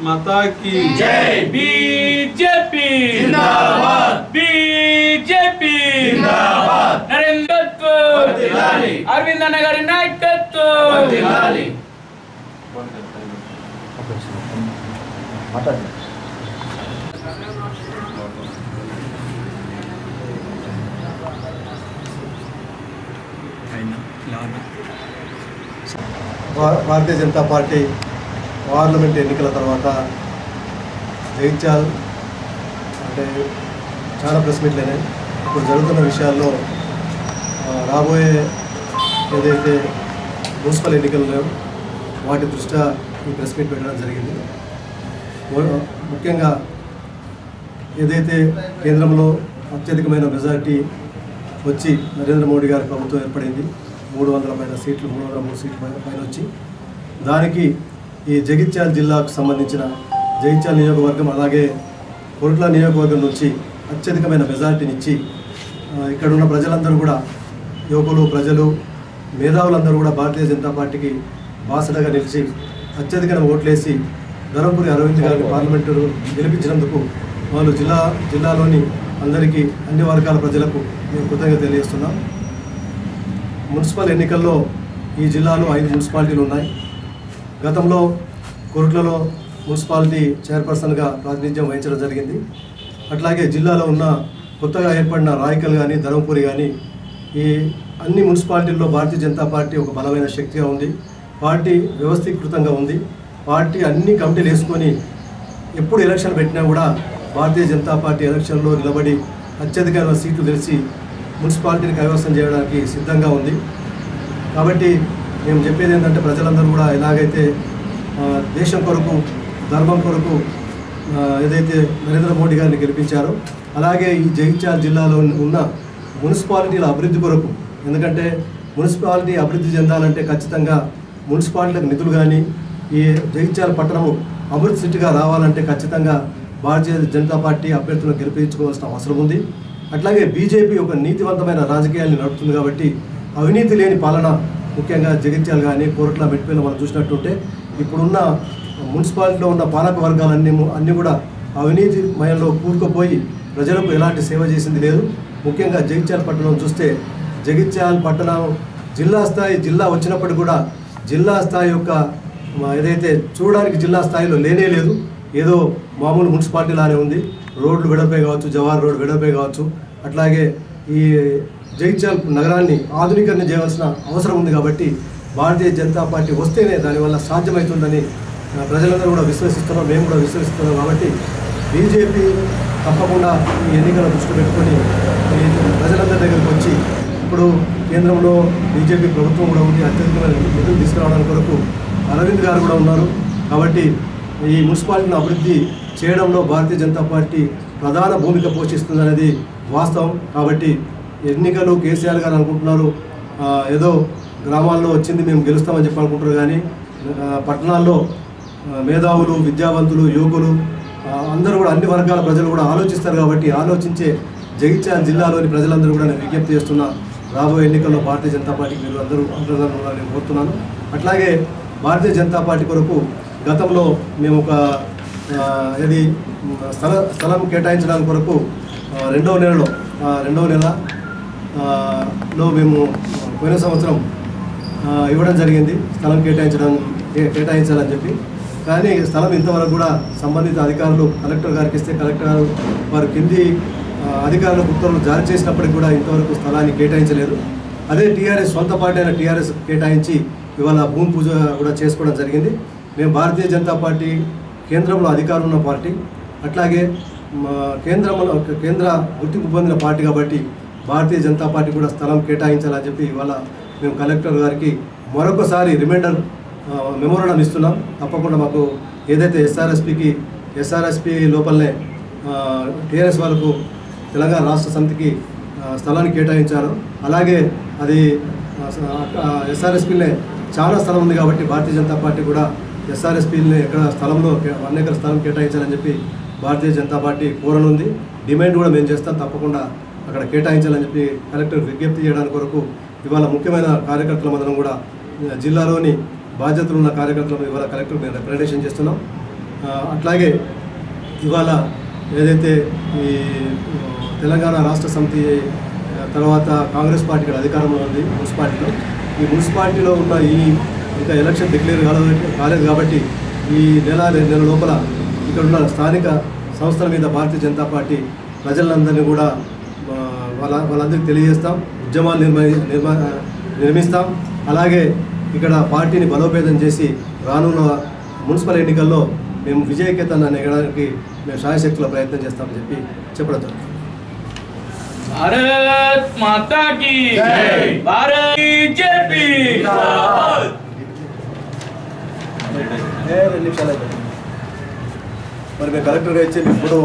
माता की జై బీజేపీ జిందాబాద్ బీజేపీ జిందాబాద్ నరేంద్రత్వం వర్ధిల్లాలి. అరవింద్ అన్న గారి నాయకత్వం వర్ధిల్లాలి. భా- భారతీయ జనతా పార్టీ పార్లమెంట్ ఎన్నికల తర్వాత జగిత్యాల్ అంటే చాలా ప్రెస్ మీట్లు అయినాయి ఇప్పుడు జరుగుతున్న విషయాల్లో ఆ, రాబోయే ఏదైతే మున్సిపల్ ఎన్నికలు ఉన్నాయో వాటి దృష్ట్యా ఈ ప్రెస్ మీట్ పెట్టడం జరిగింది ము- ముఖ్యంగా ఏదైతే కేంద్రంలో అత్యధికమైన మెజారిటీ వచ్చి నరేంద్ర మోడీ గారి ప్రభుత్వం ఏర్పడింది మూడు వందల పైన సీట్లు మూడు వందల మూడు సీట్ల పైన పైన వచ్చి దానికి ఈ జగిత్యాల జిల్లాకు సంబంధించిన జగిత్యాల నియోజకవర్గం అలాగే కొరుట్ల నియోజకవర్గం నుంచి అత్యధికమైన మెజారిటీని ఇచ్చి ఆ, ఇక్కడ ఉన్న ప్రజలందరూ కూడా యువకులు ప్రజలు మేధావులందరూ కూడా భారతీయ జనతా పార్టీకి బాసటగా నిలిచి అత్యధికమైన ఓట్లేసి ధర్మపురి అరవింద్ గారిని పార్లమెంటు గెలిపించినందుకు వాళ్ళు జిల్లా జిల్లాలోని అందరికీ అన్ని వర్గాల ప్రజలకు మేము కృతజ్ఞత తెలియజేస్తున్నాం మున్సిపల్ ఎన్నికల్లో ఈ జిల్లాలో ఐదు మున్సిపాలిటీలు ఉన్నాయి గతంలో కొరుట్లలో మున్సిపాలిటీ చైర్పర్సన్గా ప్రాతినిధ్యం వహించడం జరిగింది అట్లాగే జిల్లాలో ఉన్న కొత్తగా ఏర్పడిన రాయకల్ కానీ ధర్మపురి కానీ ఈ అన్ని మున్సిపాలిటీల్లో భారతీయ జనతా పార్టీ ఒక బలమైన శక్తిగా ఉంది పార్టీ వ్యవస్థీకృతంగా ఉంది పార్టీ అన్ని కమిటీలు వేసుకొని ఎప్పుడు ఎలక్షన్ పెట్టినా కూడా భారతీయ జనతా పార్టీ ఎలక్షన్లో నిలబడి అత్యధికమైన సీట్లు గెలిచి మున్సిపాలిటీని కైవసం చేయడానికి సిద్ధంగా ఉంది కాబట్టి మేము చెప్పేది ఏంటంటే ప్రజలందరూ కూడా ఎలాగైతే ఆ, దేశం కొరకు ధర్మం కొరకు ఆ, ఏదైతే నరేంద్ర మోడీ గారిని గెలిపించారో అలాగే ఈ జగిత్యాల జిల్లాలో ఉన్న మున్సిపాలిటీల అభివృద్ధి కొరకు ఎందుకంటే మున్సిపాలిటీ అభివృద్ధి చెందాలంటే ఖచ్చితంగా మున్సిపాలిటీలకు నిధులు కానీ ఈ జగిత్యాల పట్టణము అమృత్ సిటీగా రావాలంటే ఖచ్చితంగా భారతీయ జనతా పార్టీ అభ్యర్థులను గెలిపించుకోవాల్సిన అవసరం ఉంది అట్లాగే బీజేపీ ఒక నీతివంతమైన రాజకీయాల్ని నడుపుతుంది కాబట్టి అవినీతి లేని పాలన ముఖ్యంగా జగిత్యాల కానీ కోరట్ల మెట్పల్లి మనం చూసినట్టుంటే ఇప్పుడున్న మున్సిపాలిటీలో ఉన్న పాలక వర్గాలన్నీ ము- అన్నీ కూడా అవినీతి మయంలో కూరుకుపోయి ప్రజలకు ఎలాంటి సేవ చేసింది లేదు ముఖ్యంగా జగిత్యాల పట్టణం చూస్తే జగిత్యాల పట్టణం జిల్లా స్థాయి జిల్లా వచ్చినప్పటికీ కూడా జిల్లా స్థాయి యొక్క మ, ఏదైతే చూడడానికి జిల్లా స్థాయిలో లేనే లేదు ఏదో మామూలు మున్సిపాలిటీ లానే ఉంది రోడ్లు వెడపే కావచ్చు జవాహర్ రోడ్ వెడపే కావచ్చు అట్లాగే ఈ జగిత్యాల నగరాన్ని ఆధునీకరణ చేయవలసిన అవసరం ఉంది కాబట్టి భారతీయ జనతా పార్టీ వస్తేనే దానివల్ల సాధ్యమవుతుందని ఆ, ప్రజలందరూ కూడా విశ్వసిస్తున్నాం మేము కూడా విశ్వసిస్తున్నాం కాబట్టి బీజేపీ తప్పకుండా ఈ ఎన్నికల దృష్టి పెట్టుకొని ఈ ప్రజలందరి దగ్గరికి వచ్చి ఇప్పుడు కేంద్రంలో బీజేపీ ప్రభుత్వం కూడా ఉంది అత్యధికమైన నిధులు తీసుకురావడానికి కొరకు అరవింద్ గారు కూడా ఉన్నారు కాబట్టి ఈ మున్సిపాలిటీని అభివృద్ధి చేయడంలో భారతీయ జనతా పార్టీ ప్రధాన భూమిక పోషిస్తుందనేది వాస్తవం కాబట్టి ఎన్నికలు కేసీఆర్ గారు అనుకుంటున్నారు ఆ, ఏదో గ్రామాల్లో వచ్చింది మేము గెలుస్తామని చెప్పి అనుకుంటారు కానీ ఆ, పట్టణాల్లో ఆ, మేధావులు విద్యావంతులు యువకులు ఆ, అందరూ కూడా అన్ని వర్గాల ప్రజలు కూడా ఆలోచిస్తారు కాబట్టి ఆలోచించే జగిత్యాల జిల్లాలోని ప్రజలందరూ కూడా నేను విజ్ఞప్తి చేస్తున్నా రాబోయే ఎన్నికల్లో భారతీయ జనతా పార్టీకి మీరు అందరూ అండదండలు ఉండాలని నేను కోరుతున్నాను అట్లాగే భారతీయ జనతా పార్టీ కొరకు గతంలో మేము ఒక ఆ, ఇది మ్, స్థల స్థలం కేటాయించడానికి కొరకు ఆ, రెండవ నెలలో ఆ, రెండవ నెల ఆ, లో మేము పోయిన సంవత్సరం ఆ, ఇవ్వడం జరిగింది స్థలం కేటాయించడం కే- కేటాయించాలని చెప్పి కానీ స్థలం ఇంతవరకు కూడా సంబంధిత అధికారులు కలెక్టర్ గారికి ఇస్తే కలెక్టర్ గారు వారు కింది ఆ, అధికారులకు ఉత్తర్వులు జారీ చేసినప్పటికీ కూడా ఇంతవరకు స్థలాన్ని కేటాయించలేదు అదే టీఆర్ఎస్ సొంత పార్టీ అయిన టీఆర్ఎస్ కేటాయించి ఇవాళ భూమి పూజ కూడా చేసుకోవడం జరిగింది మేము భారతీయ జనతా పార్టీ కేంద్రంలో అధికారం ఉన్న పార్టీ అట్లాగే మా కేంద్రంలో కేంద్ర గుర్తింపు పొందిన పార్టీ కాబట్టి భారతీయ జనతా పార్టీ కూడా స్థలం కేటాయించాలని చెప్పి ఇవాళ మేము కలెక్టర్ గారికి మరొకసారి రిమైండర్ మెమోరాండం ఇస్తున్నాం తప్పకుండా మాకు ఏదైతే ఎస్ఆర్ఎస్పికి ఎస్ఆర్ఎస్పి లోపలనే టీఆర్ఎస్ వాళ్ళకు తెలంగాణ రాష్ట్ర సమితికి ఆ, స్థలాన్ని కేటాయించారు అలాగే అది ఎస్ఆర్ఎస్పీలే చాలా స్థలం ఉంది కాబట్టి భారతీయ జనతా పార్టీ కూడా ఎస్ఆర్ఎస్పీని ఎక్కడ స్థలంలో కే- వన్ ఎకర్ స్థలం కేటాయించాలని చెప్పి భారతీయ జనతా పార్టీ కోరనుంది డిమాండ్ కూడా మేము చేస్తాం తప్పకుండా అక్కడ కేటాయించాలని చెప్పి కలెక్టర్ విజ్ఞప్తి చేయడానికి కొరకు ఇవాళ ముఖ్యమైన కార్యకర్తల మందరం కూడా ఆ, జిల్లాలోని బాధ్యతలు ఉన్న కార్యకర్తలను ఇవాళ కలెక్టర్ మేము రిప్రజెంటేషన్ చేస్తున్నాం ఆ, అట్లాగే ఇవాళ ఏదైతే ఈ ఆ, తెలంగాణ రాష్ట్ర సమితి ఆ, తర్వాత కాంగ్రెస్ పార్టీ ఇక్కడ అధికారంలో ఉంది మున్సిపాలిటీలో ఈ మున్సిపాలిటీలో ఉన్న ఈ ఇంకా ఎలక్షన్ డిక్లేర్ కాలేదు కాలేదు కాబట్టి ఈ నెల రెండు నెలల లోపల ఇక్కడ ఉన్న స్థానిక సంస్థల మీద భారతీయ జనతా పార్టీ ప్రజలందరినీ కూడా ఆ, వాళ్ళ వాళ్ళందరికీ తెలియజేస్తాం ఉద్యమాలు నిర్మ నిర్మ నిర్మిస్తాం అలాగే ఇక్కడ పార్టీని బలోపేతం చేసి రానున్న మున్సిపల్ ఎన్నికల్లో మేము విజయకేతన నెగడానికి మేము శాయశక్తుల ప్రయత్నం చేస్తామని చెప్పి చెప్పడం జరుగుతుంది भारत माता की जय। भारत बीजेपी जिंदाबाद ఏ రెండు నిమిషాలు అయిపోయింది. మరి మేము కలెక్టర్గా ఇచ్చి మీకు కూడా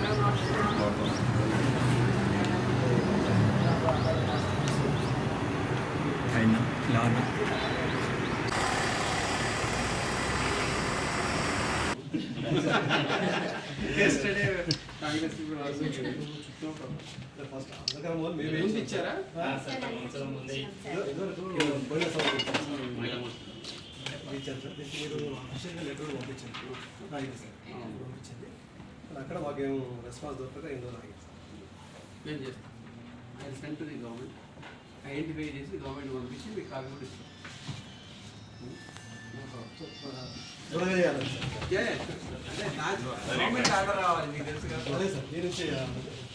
అక్కడ మాకేం రెస్పాన్స్ దొరకక ఎన్నో ఆగింది మేము చేస్తాం I sent the government identify చేసి గవర్నమెంట్ పంపించి మీకు కాపీ కూడా ఇస్తాం త్వరగా చేయాలి sir Yeah, yeah, sure, sure. అదే నా గవర్నమెంట్ ఆర్డర్ రావాలి మీకు తెలుసు కదా అదే సార్ మీ నుంచి